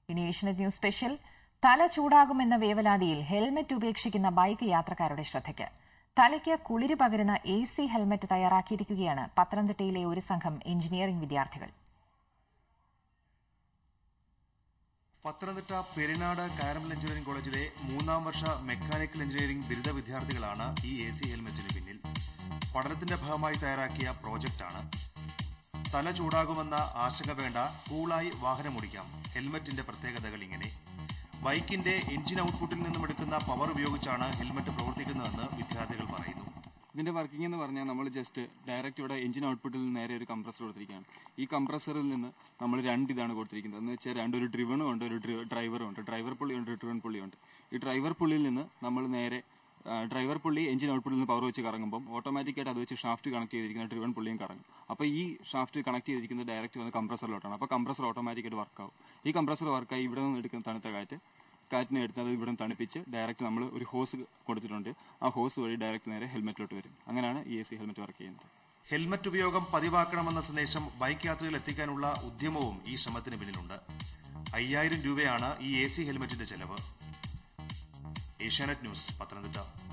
ഇനി Asianet news special തല ചൂടാകുമെന്ന വേവലാതിയിൽ helmet ഉപേക്ഷിക്കുന്ന bike യാത്രക്കാരുടെ ശ്രദ്ധയ്ക്ക് തലയ്ക്ക് കുളിര് പകരുന്ന എ സി ഹെൽമറ്റ് തയ്യാറാക്കിയിരിക്കുകയാണ് പത്തനംതിട്ടയിലെ ഒരു സംഘം എഞ്ചിനീയറിംഗ് വിദ്യാർത്ഥികൾ പത്തനംതിട്ട പെരിനാട് കാരമൽ എഞ്ചിനീയറിംഗ് കോളേജിലെ മൂന്നാം വർഷ മെക്കാനിക്കൽ എഞ്ചിനീയറിംഗ് ബിരുദ വിദ്യാർത്ഥികളാണ് ഈ എ സി ഹെൽമെറ്റിന് പിന്നിൽ പഠനത്തിന്റെ ഭാഗമായി തയ്യാറാക്കിയ പ്രോജക്റ്റാണ് തല ചൂടാകുമെന്ന ആശങ്ക വേണ്ട കൂളായി വാഹനമോടിക്കാം ഹെൽമെറ്റിന്റെ പ്രത്യേകതകൾ ഇങ്ങനെ ബൈക്കിന്റെ എഞ്ചിൻ ഔട്ട്പുട്ടിൽ നിന്നും എടുക്കുന്ന പവർ ഉപയോഗിച്ചാണ് ഹെൽമെറ്റ് പ്രവർത്തിക്കുന്നതെന്ന് വിദ്യാർത്ഥികൾ പറയുന്നു ഇതിന്റെ വർക്കിംഗ് എന്ന് പറഞ്ഞാൽ നമ്മൾ ജസ്റ്റ് ഡയറക്റ്റ് ഇവിടെ എഞ്ചിൻ ഔട്ട്പുട്ടിൽ നിന്ന് നേരെ ഒരു കംപ്രസർ കൊടുത്തിരിക്കുകയാണ് ഈ കംപ്രസറിൽ നിന്ന് നമ്മൾ രണ്ട് ഇതാണ് കൊടുത്തിരിക്കുന്നത് എന്ന് വെച്ചാൽ രണ്ട് ഒരു ഡ്രിവണും ഉണ്ട് ഒരു ഡ്രൈവറും ഉണ്ട് ഡ്രൈവർ പുള്ളിയുണ്ട് ഡ്രിവൺ പുള്ളിയുണ്ട് ഈ ഡ്രൈവർ പുള്ളിയിൽ നിന്ന് നമ്മൾ നേരെ ആ, ഡ്രൈവർ പുള്ളി എഞ്ചിൻ ഔട്ട്പുട്ടിൽ നിന്ന് പവർ വെച്ച് കറങ്ങുമ്പോൾ ഓട്ടോമാറ്റിക്കായിട്ട് അത് വെച്ച് ഷാഫ്റ്റ് കണക്ട് ചെയ്തിരിക്കുന്ന ഡ്രിവൺ പുള്ളിയും കറങ്ങും അപ്പോൾ ഈ ഷാഫ്റ്റ് കണക്ട് ചെയ്തിരിക്കുന്നത് ഡയറക്റ്റ് വന്ന് കംപ്രസറിലോട്ടാണ് അപ്പോൾ കംപ്രസർ ഓട്ടോമാറ്റിക്കായിട്ട് വർക്കാവും ഈ കംപ്രസർ വർക്കായി ഇവിടെ നിന്ന് എടുക്കുന്ന തണുത്ത കാറ്റ് കാറ്റിനെ എടുത്ത് അത് ഇവിടെ നിന്ന് തണുപ്പിച്ച് ഡയറക്റ്റ് നമ്മൾ ഒരു ഹോസ് കൊടുത്തിട്ടുണ്ട് ആ ഹോസ് വഴി ഡയറക്റ്റ് നേരെ ഹെൽമെറ്റിലോട്ട് വരും അങ്ങനെയാണ് ഈ എ സി ഹെൽമെറ്റ് വർക്ക് ചെയ്യുന്നത് ഹെൽമറ്റ് ഉപയോഗം പതിവാക്കണമെന്ന സന്ദേശം ബൈക്ക് യാത്രികൾ എത്തിക്കാനുള്ള ഉദ്യമവും ഈ ശ്രമത്തിന് പിന്നിലുണ്ട് അയ്യായിരം രൂപയാണ് ഈ എ സി ഹെൽമറ്റിന്റെ ചെലവ് ഏഷ്യാനെറ്റ് ന്യൂസ് പത്തനംതിട്ട